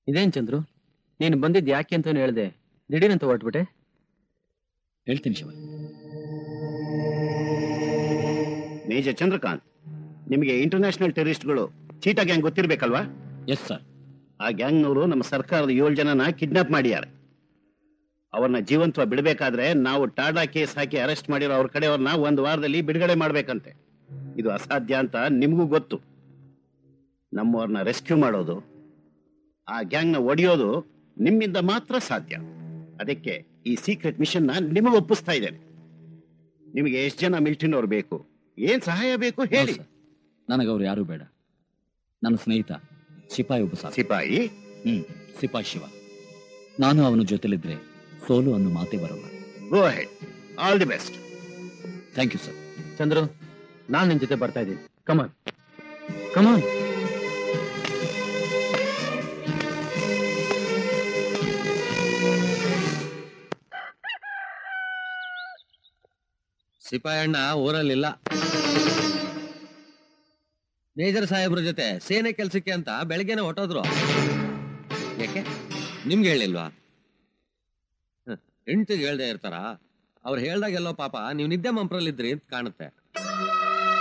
ಇದೇನ್ ಚಂದ್ರು ನೀನು ಬಂದಿದ್ ಯಾಕೆ ಅಂತ ಹೇಳ್ದೆ ದಿಢೀರಂತ ಹೊರಟ್ಬಿಟ್ಟೆ ಹೇಳ್ತೀನಿ ಶಿವ ಮೇಜರ್ ಚಂದ್ರಕಾಂತ್ ನಿಮಗೆ ಇಂಟರ್ನ್ಯಾಷನಲ್ ಟೆರರಿಸ್ಟ್ಗಳು ಚೀಟಾ ಗ್ಯಾಂಗ್ ಗೊತ್ತಿರ್ಬೇಕಲ್ವಾ ಎಸ್ ಸರ್ ಆ ಗ್ಯಾಂಗ್ನವರು ನಮ್ಮ ಸರ್ಕಾರದ ಏಳು ಜನನ ಕಿಡ್ನಾಪ್ ಮಾಡಿದ್ದಾರೆ ಅವ್ರನ್ನ ಜೀವಂತವ ಬಿಡಬೇಕಾದ್ರೆ ನಾವು ಟಾಡಾ ಕೇಸ್ ಹಾಕಿ ಅರೆಸ್ಟ್ ಮಾಡಿರೋ ಅವ್ರ ಕಡೆಯವ್ರನ್ನ ಒಂದು ವಾರದಲ್ಲಿ ಬಿಡುಗಡೆ ಮಾಡ್ಬೇಕಂತೆ ಇದು ಅಸಾಧ್ಯ ಅಂತ ನಿಮಗೂ ಗೊತ್ತು ನಮ್ಮವ್ರನ್ನ ರೆಸ್ಕ್ಯೂ ಮಾಡೋದು ಆ ಗ್ಯಾಂಗ್ನ ಒಡೆಯೋದು ನಿಮ್ಮಿಂದ ಮಾತ್ರ ಸಾಧ್ಯ ಅದಕ್ಕೆ ಈ ಸೀಕ್ರೆಟ್ ಮಿಷನ್ ನ ನಿಮಗೆ ಒಪ್ಪಿಸ್ತಾ ಇದ್ದೇನೆ ನಿಮಗೆ ಎಷ್ಟು ಜನ ಮಿಲಿಟರಿನವ್ರು ಬೇಕು ಏನ್ ಸಹಾಯ ಬೇಕು ಹೇಳಿ ನನಗೆ ಅವ್ರು ಯಾರು ಬೇಡ ನನ್ನ ಸ್ನೇಹಿತ ಸಿಪಾಯಿ ಒಬ್ಬ ಸಾಕು ಸಿಪಾಯಿ ಹ್ಮ್ ಸಿಪಾಯಿ ಶಿವ ನಾನು ಅವನ ಜೊತೆಲಿದ್ರೆ ಸೋಲು ಅನ್ನೋ ಮಾತೇ ಬರಲ್ಲ go ahead all the best thank you sir Chandru ನಾನ್ ನಿನ್ ಜೊತೆ ಬರ್ತಾ ಇದ್ದೀನಿ ಕಮಾನ್ ಕಮಾನ್ ಸಿಪಾಯಣ್ಣ ಊರಲ್ಲಿಲ್ಲ ಮೇಜರ್ ಸಾಹೇಬ್ರ ಜೊತೆ ಸೇನೆ ಕೆಲ್ಸಕ್ಕೆ ಅಂತ ಬೆಳಗ್ಗೆನೆ ಹೊಟ್ಟೋದ್ರು ಯಾಕೆ ನಿಮ್ಗೆ ಹೇಳಿಲ್ವಾ ಹೆಂಡತಿಗೆ ಹೇಳ್ದೆ ಇರ್ತಾರ ಅವ್ರು ಹೇಳ್ದಾಗೆಲ್ಲೋ ಪಾಪ ನೀವು ನಿದ್ದೆ ಮಂಪ್ರಲ್ಲಿದ್ರಿ ಅಂತ ಕಾಣುತ್ತೆ